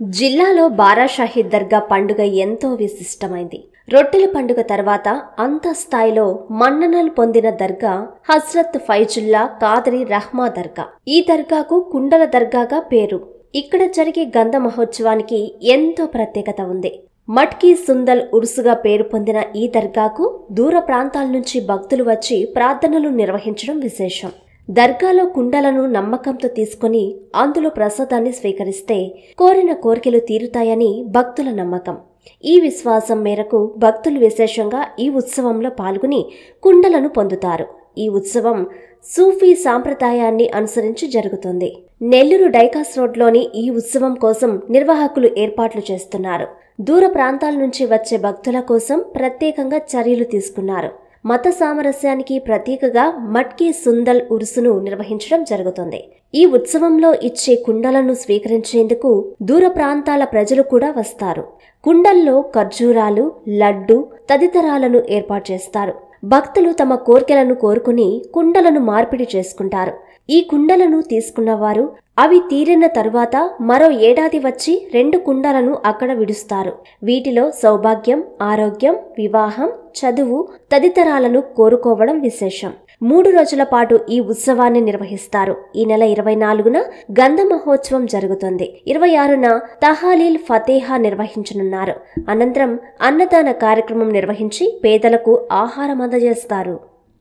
జిల్లాలో బారా షాహీద్ దర్గా పండుగ ఎంతో విశిష్టమైంది రొట్టెల పండుగ తర్వాత అంత స్థాయిలో మన్ననలు పొందిన దర్గా హజ్రత్ ఫైజుల్లా కాదరి రహ్మా దర్గా ఈ దర్గాకు కుండల దర్గాగా పేరు ఇక్కడ జరిగే గంధ మహోత్సవానికి ఎంతో ప్రత్యేకత ఉంది మట్కీ సుందల్ ఉరుసుగా పేరు పొందిన ఈ దర్గాకు దూర ప్రాంతాల నుంచి భక్తులు వచ్చి ప్రార్థనలు నిర్వహించడం విశేషం దర్గాలో కుండలను నమ్మకంతో తీసుకుని అందులో ప్రసాదాన్ని స్వీకరిస్తే కోరిన కోరికలు తీరుతాయని భక్తుల నమ్మకం ఈ విశ్వాసం మేరకు భక్తులు విశేషంగా ఈ ఉత్సవంలో పాల్గొని కుండలను పొందుతారు ఈ ఉత్సవం సూఫీ సాంప్రదాయాన్ని అనుసరించి జరుగుతుంది నెల్లూరు డైకాస్ రోడ్లోని ఈ ఉత్సవం కోసం నిర్వాహకులు ఏర్పాట్లు చేస్తున్నారు దూర ప్రాంతాల నుంచి వచ్చే భక్తుల కోసం ప్రత్యేకంగా చర్యలు తీసుకున్నారు మత సామరస్యానికి ప్రతీకగా మట్కీ సుందల్ ఉరుసును నిర్వహించడం జరుగుతుంది ఈ ఉత్సవంలో ఇచ్చే కుండలను స్వీకరించేందుకు దూర ప్రాంతాల ప్రజలు కూడా వస్తారు కుండల్లో ఖర్జూరాలు లడ్డు తదితరాలను ఏర్పాటు చేస్తారు భక్తులు తమ కోర్కెలను కోరుకుని కుండలను మార్పిడి చేసుకుంటారు ఈ కుండలను తీసుకున్నవారు అవి తీరిన తరువాత మరో ఏడాది వచ్చి రెండు కుండలను అక్కడ విడుస్తారు వీటిలో సౌభాగ్యం ఆరోగ్యం వివాహం చదువు తదితరాలను కోరుకోవడం విశేషం మూడు రోజుల పాటు ఈ ఉత్సవాన్ని నిర్వహిస్తారు ఈ నెల ఇరవై నాలుగున గంధ మహోత్సవం జరుగుతుంది ఇరవై ఆరున తహాలీల్ ఫతేహా నిర్వహించనున్నారు అనంతరం అన్నదాన కార్యక్రమం నిర్వహించి పేదలకు ఆహారం అందజేస్తారు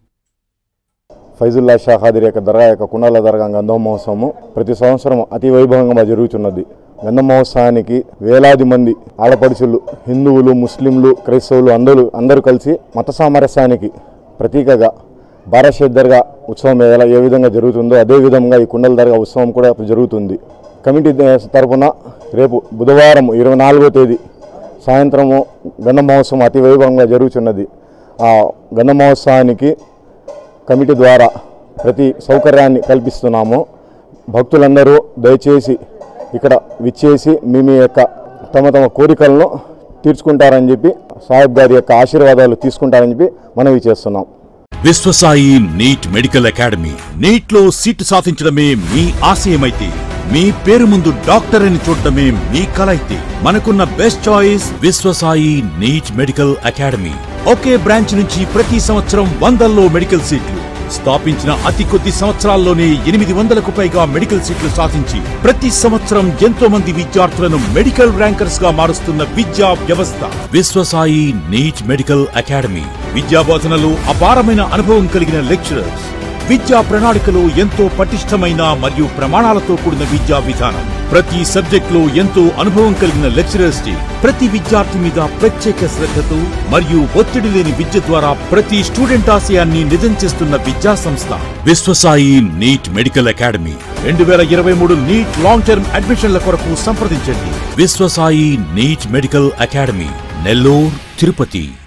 ఫైజుల్లా షా ఖాదిర్ యొక్క దర్గా యొక్క కుండాల దర్గా గంధం మహోత్సవము ప్రతి సంవత్సరం అతి వైభవంగా జరుగుతున్నది గంధం మహోత్సవానికి వేలాది మంది ఆడపడుచులు హిందువులు ముస్లింలు క్రైస్తవులు అందరూ అందరూ కలిసి మత సామరస్యానికి ప్రతీకగా బారాషేద్ దర్గా ఉత్సవం ఎలా ఏ విధంగా జరుగుతుందో అదే విధంగా ఈ కుండల దర్గా ఉత్సవం కూడా జరుగుతుంది కమిటీ తరపున రేపు బుధవారం ఇరవై నాలుగో తేదీ సాయంత్రము గంధ మహోత్సవం అతి వైభవంగా జరుగుతున్నది ఆ గంధ మహోత్సవానికి కమిటీ ద్వారా ప్రతి సౌకర్యాన్ని కల్పిస్తున్నాము భక్తులందరూ దయచేసి ఇక్కడ విచ్చేసి మీ మీ యొక్క తమ తమ కోరికలను తీర్చుకుంటారని చెప్పి సాహెబ్ గారి యొక్క ఆశీర్వాదాలు తీసుకుంటారని చెప్పి మనవి చేస్తున్నాం Vishwasai NEET medical academy NEET లో సీటు సాధించడమే మీ ఆశయమైతే మీ పేరు ముందు డాక్టర్ అని చూడటమే మీ కల అయితే మనకున్న best choice Vishwasai NEET medical academy ఒకే బ్రాంచ్ నుంచి ప్రతి సంవత్సరం వందల్లో మెడికల్ సీట్లు స్థాపించిన అతి కొద్ది సంవత్సరాల్లోనే ఎనిమిది వందలకు పైగా మెడికల్ సీట్లు సాధించి ప్రతి సంవత్సరం ఎంతో మంది విద్యార్థులను మెడికల్ ర్యాంకర్స్ గా మారుస్తున్న విద్యా వ్యవస్థ విశ్వసాయి నీట్ మెడికల్ అకాడమీ విద్యా బోధనలో అపారమైన అనుభవం కలిగిన లెక్చరర్స్ విద్యా ప్రణాళికలో ఎంతో పటిష్టమైన మరియు ప్రమాణాలతో కూడిన విద్యా విధానం ప్రతి సబ్జెక్ట్ లో ఎంతో అనుభవం కలిగిన లెక్చరర్స్ టీ ప్రతి విద్యార్థి మీద ప్రత్యేక శ్రద్ధతో మరియు ఒత్తిడి లేని విద్య ద్వారా ప్రతి స్టూడెంట్ ఆశయాన్ని నిజం చేస్తున్న విద్యా సంస్థ విశ్వసాయి నీట్ మెడికల్ అకాడమీ రెండు వేల ఇరవై మూడు నీట్ లాంగ్ టర్మ్ అడ్మిషన్ల కొరకు సంప్రదించండి Vishwasai NEET medical academy Nellore Tirupati